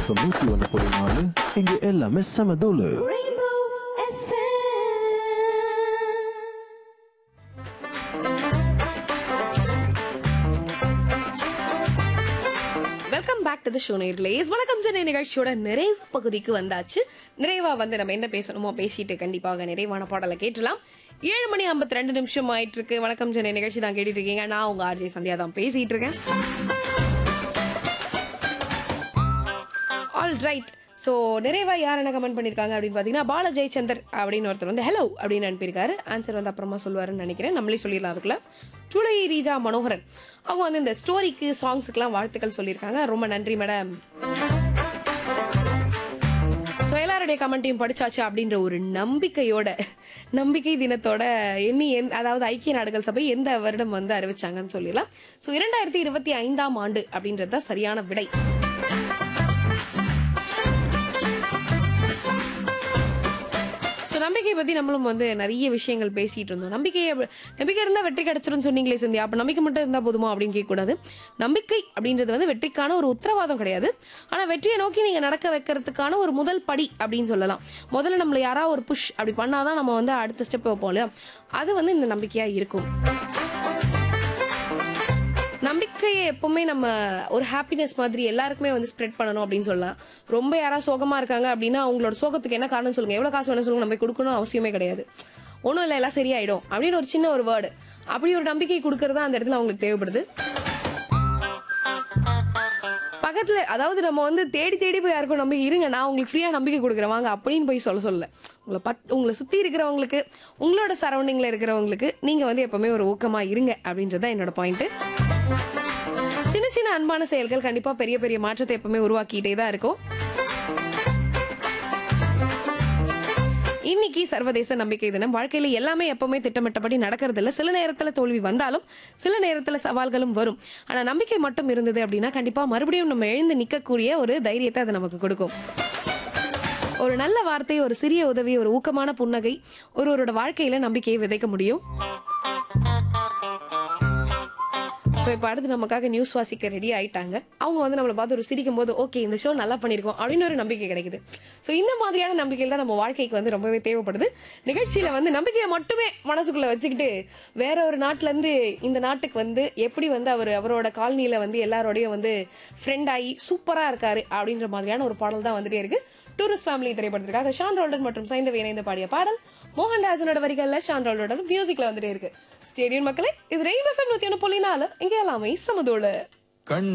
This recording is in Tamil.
எஃப்எம் நூத்தி ஒன்று புள்ளி நாலு இங்க எல்லாமே செம தூளு Rainbow FM. Welcome back to the show நேர்களேஸ் வணக்கம் சென்னை நிகழ்ச்சியோட நிறைவு பகுதிக்கு வந்தாச்சு நிறைவா வந்து நம்ம என்ன பேசணுமோ பேசிட்டு கண்டிப்பாக நிறைவான பாடலை கேட்டலாம் ஏழு மணி ஐம்பத்தி ரெண்டு நிமிஷம் ஆயிட்டு இருக்கு வணக்கம் சென்னை நிகழ்ச்சி தான் கேட்டுட்டு இருக்கீங்க நான் உங்க ஆர்ஜே சந்தியா தான் பேசிட்டு இருக்கேன் ஆல் ரைட் ஸோ நிறைவா யார் என்ன கமெண்ட் பண்ணியிருக்காங்க அப்படின்னு பார்த்தீங்கன்னா பால ஜெயச்சந்தர் அப்படின்னு ஒருத்தர் வந்து ஹலோ அப்படின்னு அனுப்பியிருக்காரு ஆன்சர் வந்து அப்புறமா சொல்லுவாருன்னு நினைக்கிறேன் நம்மளே சொல்லிடலாம் அதுக்குள்ள சுளை ரீஜா மனோகரன் அவங்க வந்து இந்த ஸ்டோரிக்கு சாங்ஸுக்கெல்லாம் வாழ்த்துக்கள் சொல்லியிருக்காங்க ரொம்ப நன்றி மேடம் ஸோ எல்லாருடைய கமெண்ட்டையும் படிச்சாச்சு அப்படின்ற ஒரு நம்பிக்கையோட நம்பிக்கை தினத்தோட எண்ணி எந் அதாவது ஐக்கிய நாடுகள் சபை எந்த வருடம் வந்து அறிவிச்சாங்கன்னு சொல்லிடலாம் ஸோ இரண்டாயிரத்தி இருபத்தி ஐந்தாம் ஆண்டு அப்படின்றது தான் சரியான விடை ஸோ நம்பிக்கை பற்றி நம்மளும் வந்து நிறைய விஷயங்கள் பேசிட்டு இருந்தோம் நம்பிக்கையை நம்பிக்கை இருந்தால் வெற்றி கிடைச்சிரும்னு சொன்னீங்களே சந்தியா அப்போ நம்பிக்கை மட்டும் இருந்தால் போதுமா அப்படின்னு கேட்கக்கூடாது நம்பிக்கை அப்படின்றது வந்து வெற்றிக்கான ஒரு உத்தரவாதம் கிடையாது ஆனால் வெற்றியை நோக்கி நீங்கள் நடக்க வைக்கிறதுக்கான ஒரு முதல் படி அப்படின்னு சொல்லலாம் முதல்ல நம்மளை யாராவது ஒரு புஷ் அப்படி பண்ணாதான் நம்ம வந்து அடுத்த ஸ்டெப் வைப்போம் இல்லையா அது வந்து இந்த நம்பிக்கையாக இருக்கும் நம்பிக்கையை எப்பவுமே நம்ம ஒரு ஹாப்பினஸ் மாதிரி எல்லாருக்குமே வந்து ஸ்ப்ரெட் பண்ணணும் அப்படின்னு சொல்லலாம் ரொம்ப யாராவது சோகமா இருக்காங்க அப்படின்னா அவங்களோட சோகத்துக்கு என்ன காரணம் சொல்லுங்க எவ்வளவு காசு வேணும் சொல்லுங்க நம்ம போய் கொடுக்கணும் அவசியமே கிடையாது ஒன்றும் இல்லை எல்லாம் சரியாயிடும் அப்படின்னு ஒரு சின்ன ஒரு வேர்டு அப்படி ஒரு நம்பிக்கை கொடுக்கறது அந்த இடத்துல அவங்களுக்கு தேவைப்படுது பக்கத்துல அதாவது நம்ம வந்து தேடி தேடி போய் யாருக்கும் நம்பி இருங்க நான் உங்களுக்கு ஃப்ரீயா நம்பிக்கை கொடுக்குறேன் வாங்க அப்படின்னு போய் சொல்ல சொல்லல உங்களை பத் உங்களை சுத்தி இருக்கிறவங்களுக்கு உங்களோட சரௌண்டிங்ல இருக்கிறவங்களுக்கு நீங்க வந்து எப்பவுமே ஒரு ஊக்கமா இருங்க அப்படின்றது தான் என்னோட பாயிண்ட் சின்ன சின்ன அன்பான செயல்கள் கண்டிப்பா பெரிய பெரிய மாற்றத்தை எப்பவுமே உருவாக்கிட்டே தான் இருக்கும் இன்னைக்கு சர்வதேச நம்பிக்கை தினம் வாழ்க்கையில எல்லாமே எப்பவுமே திட்டமிட்டபடி நடக்கிறது இல்ல சில நேரத்துல தோல்வி வந்தாலும் சில நேரத்துல சவால்களும் வரும் ஆனா நம்பிக்கை மட்டும் இருந்தது அப்படின்னா கண்டிப்பா மறுபடியும் நம்ம எழுந்து நிக்கக்கூடிய ஒரு தைரியத்தை அது நமக்கு கொடுக்கும் ஒரு நல்ல வார்த்தை ஒரு சிறிய உதவி ஒரு ஊக்கமான புன்னகை ஒருவரோட வாழ்க்கையில நம்பிக்கையை விதைக்க முடியும் ஸோ இப்போ அடுத்து நமக்காக நியூஸ் வாசிக்க ரெடி ஆயிட்டாங்க அவங்க வந்து நம்மளை பார்த்து ஒரு சிரிக்கும் போது ஓகே இந்த ஷோ நல்லா பண்ணியிருக்கோம் அப்படின்னு ஒரு நம்பிக்கை கிடைக்குது ஸோ இந்த மாதிரியான நம்பிக்கைகள் தான் நம்ம வாழ்க்கைக்கு வந்து ரொம்பவே தேவைப்படுது நிகழ்ச்சியில வந்து நம்பிக்கையை மட்டுமே மனசுக்குள்ள வச்சுக்கிட்டு வேற ஒரு நாட்டுல இருந்து இந்த நாட்டுக்கு வந்து எப்படி வந்து அவர் அவரோட காலனியில வந்து எல்லாரோடையும் வந்து ஃப்ரெண்ட் ஆகி சூப்பரா இருக்காரு அப்படின்ற மாதிரியான ஒரு பாடல் தான் வந்துட்டே இருக்கு டூரிஸ்ட் ஃபேமிலி திரைப்படத்திற்காக ஷான் ரோல்டன் மற்றும் சைந்தவி இணைந்து பாடிய பாடல் மோகன்ராஜனோட வரிகள்ல ஷான் ரோல்டனோட மியூசிக்ல வந்துட்டே இருக்கு ஸ்டேடியம் மக்களே இது ரெயின் எஃப்எம் நூத்தி ஒன்று புள்ளி நாலு இங்க எல்லாமே சமதோடு கண்